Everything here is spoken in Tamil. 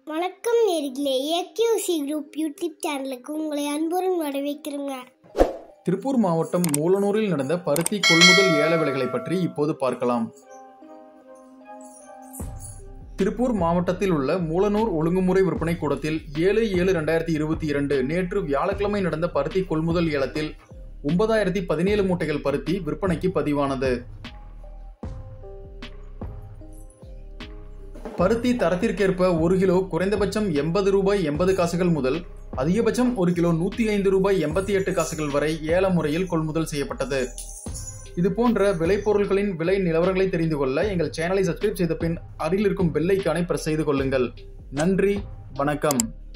வணக்கம் நேர்களே ஏக்யூசி குரூப் யூடியூப் சேனலுக்கு உங்களை அன்புடன் வரவேற்கிறோங்க திருப்பூர் மாவட்டம் மூலனூரில் நடந்த பருத்தி கொள்முதல் ஏல விலைகளை பற்றி இப்போது பார்க்கலாம் திருப்பூர் மாவட்டத்தில் உள்ள மூலனூர் ஒழுங்குமுறை விற்பனை கூடத்தில் ஏழு ஏழு ரெண்டாயிரத்தி இருபத்தி இரண்டு நேற்று வியாழக்கிழமை நடந்த பருத்தி கொள்முதல் ஏலத்தில் ஒன்பதாயிரத்தி பதினேழு மூட்டைகள் பருத்தி விற்பனைக்கு பதிவானது பருத்தி தரத்திற்கேற்ப ஒரு கிலோ குறைந்தபட்சம் எண்பது ரூபாய் எண்பது காசுகள் முதல் அதிகபட்சம் ஒரு கிலோ நூத்தி ஐந்து ரூபாய் எண்பத்தி எட்டு காசுகள் வரை ஏல முறையில் கொள்முதல் செய்யப்பட்டது இது போன்ற விளைபொருட்களின் விலை நிலவரங்களை தெரிந்து கொள்ள எங்கள் சேனலை சப்ஸ்கிரைப் செய்த பின் அருகில் இருக்கும் பெல் ஐக்கானை பிரஸ் செய்து கொள்ளுங்கள் நன்றி வணக்கம்